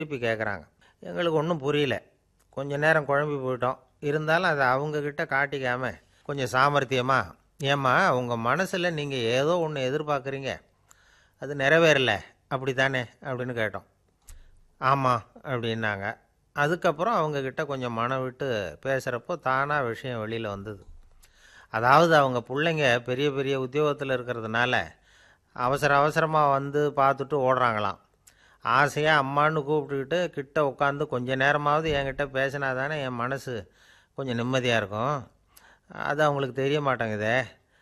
திருப்பி கேட்குறாங்க எங்களுக்கு ஒன்றும் புரியல கொஞ்ச நேரம் குழம்பி போயிட்டோம் இருந்தாலும் அதை அவங்கக்கிட்ட காட்டிக்காம கொஞ்சம் சாமர்த்தியமா ஏம்மா உங்கள் மனசில் நீங்கள் ஏதோ ஒன்று எதிர்பார்க்குறீங்க அது நிறைவேறல அப்படி தானே அப்படின்னு கேட்டோம் ஆமாம் அப்படின்னாங்க அதுக்கப்புறம் அவங்கக்கிட்ட கொஞ்சம் மனம் விட்டு பேசுகிறப்போ தானாக விஷயம் வெளியில் வந்தது அதாவது அவங்க பிள்ளைங்க பெரிய பெரிய உத்தியோகத்தில் இருக்கிறதுனால அவசர அவசரமாக வந்து பார்த்துட்டு ஓடுறாங்களாம் ஆசையாக அம்மான்னு கூப்பிட்டுக்கிட்டு கிட்ட உட்காந்து கொஞ்ச நேரமாவது என்கிட்ட பேசினா தானே என் மனசு கொஞ்சம் நிம்மதியாக இருக்கும் அது அவங்களுக்கு தெரிய மாட்டேங்குதே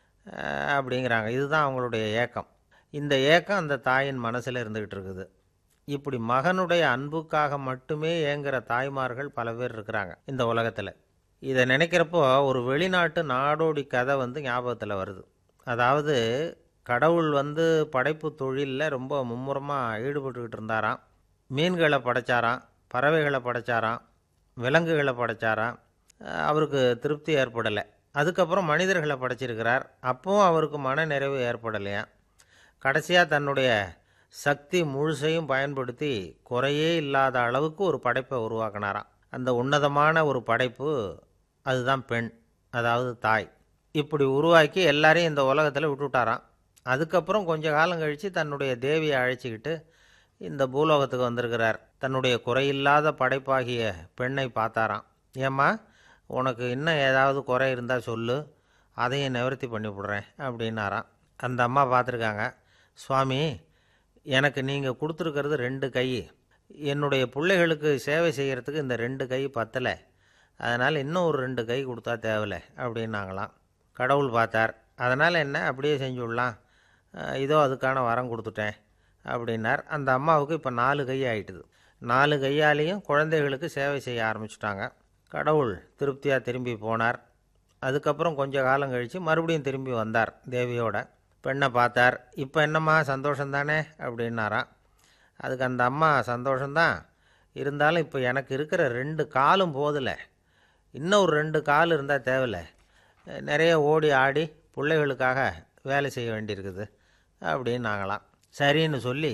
அஹ் அப்படிங்கிறாங்க இதுதான் அவங்களுடைய ஏக்கம் இந்த ஏக்கம் அந்த தாயின் மனசில் இருந்துக்கிட்டு இருக்குது இப்படி மகனுடைய அன்புக்காக மட்டுமே ஏங்குற தாய்மார்கள் பல பேர் இருக்கிறாங்க இந்த உலகத்தில் இதை நினைக்கிறப்போ ஒரு வெளிநாட்டு நாடோடி கதை வந்து ஞாபகத்தில் வருது அதாவது கடவுள் வந்து படைப்பு தொழிலில் ரொம்ப மும்முரமாக ஈடுபட்டுக்கிட்டு இருந்தாராம் மீன்களை படைச்சாராம் பறவைகளை படைச்சாராம் விலங்குகளை படைச்சாராம் அஹ் அவருக்கு திருப்தி ஏற்படலை அதுக்கப்புறம் மனிதர்களை படைச்சிருக்கிறார் அப்பவும் அவருக்கு மன நிறைவு ஏற்படலையாம் கடைசியாக தன்னுடைய சக்தி முழுசையும் பயன்படுத்தி குறையே இல்லாத அளவுக்கு ஒரு படைப்பை உருவாக்கினாராம் அந்த உன்னதமான ஒரு படைப்பு அதுதான் பெண் அதாவது தாய் இப்படி உருவாக்கி எல்லாரையும் இந்த உலகத்தில் விட்டுவிட்டாராம் அதுக்கப்புறம் கொஞ்ச காலம் கழித்து தன்னுடைய தேவியை அழைச்சிக்கிட்டு இந்த பூலோகத்துக்கு வந்திருக்கிறார் தன்னுடைய குறையில்லாத படைப்பாகிய பெண்ணை பார்த்தாராம் ஏம்மா உனக்கு இன்னும் ஏதாவது குறை இருந்தால் சொல்லு அதையும் நிவர்த்தி பண்ணி விடுறேன் அப்படின்னாராம் அந்த அம்மா பார்த்துருக்காங்க சுவாமி எனக்கு நீங்கள் கொடுத்துருக்கிறது ரெண்டு கை என்னுடைய பிள்ளைகளுக்கு சேவை செய்கிறதுக்கு இந்த ரெண்டு கை பத்தலை அதனால் இன்னும் ஒரு ரெண்டு கை கொடுத்தா தேவலை அப்படின்னாங்களாம் கடவுள் பார்த்தார் அதனால் என்ன அப்படியே செஞ்சு விடலாம் அஹ் இதோ அதுக்கான வரம் கொடுத்துட்டேன் அப்படின்னார் அந்த அம்மாவுக்கு இப்போ நாலு கை ஆயிட்டுது நாலு கையாலேயும் குழந்தைகளுக்கு சேவை செய்ய ஆரம்பிச்சிட்டாங்க கடவுள் திருப்தியாக திரும்பி போனார் அதுக்கப்புறம் கொஞ்ச காலம் கழித்து மறுபடியும் திரும்பி வந்தார் தேவியோட பெண்ணை பார்த்தார் இப்போ என்னம்மா சந்தோஷம் தானே அப்படின்னாராம் அதுக்கு அந்த அம்மா சந்தோஷம்தான் இருந்தாலும் இப்போ எனக்கு இருக்கிற ரெண்டு காலும் போதில்லை இன்னும் ஒரு ரெண்டு கால் இருந்தால் தேவையில்ல நிறைய ஓடி ஆடி பிள்ளைகளுக்காக வேலை செய்ய வேண்டியிருக்குது அப்படின்னு நாங்களாம் சரின்னு சொல்லி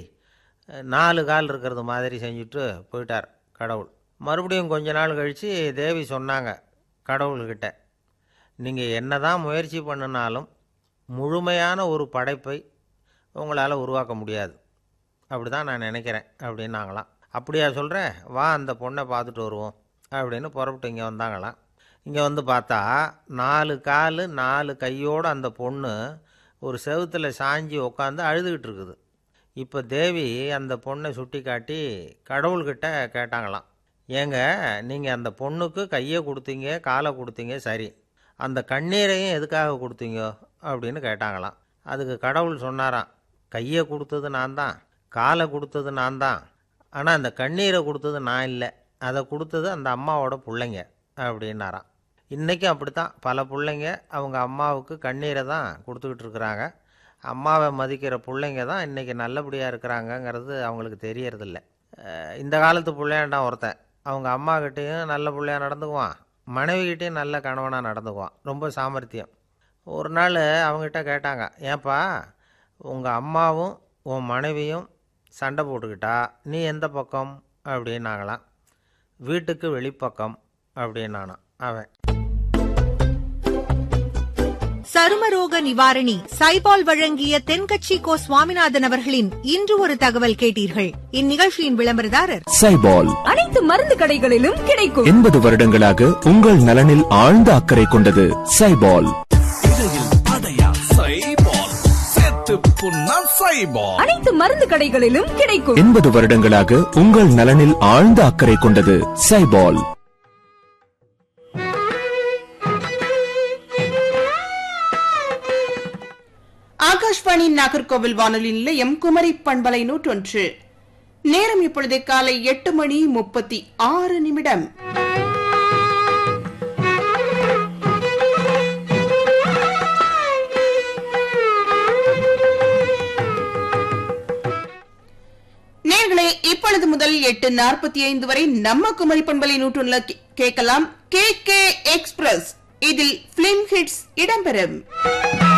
நாலு கால் இருக்கிறது மாதிரி செஞ்சுட்டு போயிட்டார் கடவுள் மறுபடியும் கொஞ்ச நாள் கழித்து தேவி சொன்னாங்க கடவுள்கிட்ட நீங்கள் என்ன தான் முயற்சி பண்ணினாலும் முழுமையான ஒரு படைப்பை உங்களால் உருவாக்க முடியாது அப்படி தான் நான் நினைக்கிறேன் அப்படின்னாங்களாம் அப்படியா சொல்கிறேன் வா அந்த பொண்ணை பார்த்துட்டு வருவோம் அப்படின்னு புறப்பட்டு இங்கே வந்தாங்களாம் இங்கே வந்து பார்த்தா நாலு கால் நாலு கையோடு அந்த பொண்ணு ஒரு செவுத்தில் சாஞ்சி உட்காந்து அழுதுகிட்டு இருக்குது இப்போ தேவி அந்த பொண்ணை சுட்டி காட்டி கடவுள்கிட்ட கேட்டாங்களாம் ஏங்க நீங்கள் அந்த பொண்ணுக்கு கையை கொடுத்தீங்க காலை கொடுத்தீங்க சரி அந்த கண்ணீரையும் எதுக்காக கொடுத்தீங்க அப்படின்னு கேட்டாங்களாம் அதுக்கு கடவுள் சொன்னாராம் கையை கொடுத்தது நான் தான் காலை கொடுத்தது நான் தான் ஆனால் அந்த கண்ணீரை கொடுத்தது நான் இல்லை அதை கொடுத்தது அந்த அம்மாவோட பிள்ளைங்க அப்படின்னாராம் இன்றைக்கும் அப்படித்தான் பல பிள்ளைங்க அவங்க அம்மாவுக்கு கண்ணீரை தான் கொடுத்துக்கிட்டு இருக்கிறாங்க அம்மாவை மதிக்கிற பிள்ளைங்க தான் இன்றைக்கி நல்லபடியாக இருக்கிறாங்கங்கிறது அவங்களுக்கு தெரியறதில்ல அஹ் இந்த காலத்து பிள்ளையாண்டான் ஒருத்தன் அவங்க அம்மாக்கிட்டேயும் நல்ல பிள்ளையா நடந்துக்குவான் மனைவிக்கிட்டேயும் நல்ல கணவனாக நடந்துக்குவான் ரொம்ப சாமர்த்தியம் ஒரு நாள் அவங்ககிட்ட கேட்டாங்க ஏன்பா உங்கள் அம்மாவும் உன் மனைவியும் சண்டை போட்டுக்கிட்டா நீ எந்த பக்கம் அப்படின்னாங்களாம் வீட்டுக்கு வெளிப்பக்கம் அப்படின்னானான் அவன் சருமரோக நிவாரணி சைபால் வழங்கிய தென்கட்சி கோ சுவாமிநாதன் அவர்களின் இன்று ஒரு தகவல் கேட்டீர்கள் இந்நிகழ்ச்சியின் விளம்பரதாரர் சைபால் அனைத்து மருந்து கடைகளிலும் கிடைக்கும் எண்பது வருடங்களாக உங்கள் நலனில் ஆழ்ந்த அக்கறை கொண்டது சைபால் அனைத்து மருந்து கடைகளிலும் கிடைக்கும் எண்பது வருடங்களாக உங்கள் நலனில் ஆழ்ந்த அக்கறை கொண்டது சைபால் ஆகாஷ்வாணி நாகர்கோவில் வானொலி நிலையம் குமரி பண்பலை நூற்றொன்று நேரம் இப்பொழுது காலை எட்டு மணி முப்பத்தி ஆறு நிமிடம் நேர்களே இப்பொழுது முதல் எட்டு நாற்பத்தி ஐந்து வரை நம்ம குமரி பண்பலை நூற்றுல கேட்கலாம் கே கே எக்ஸ்பிரஸ் இதில் பிலிம் ஹிட்ஸ் இடம்பெறும்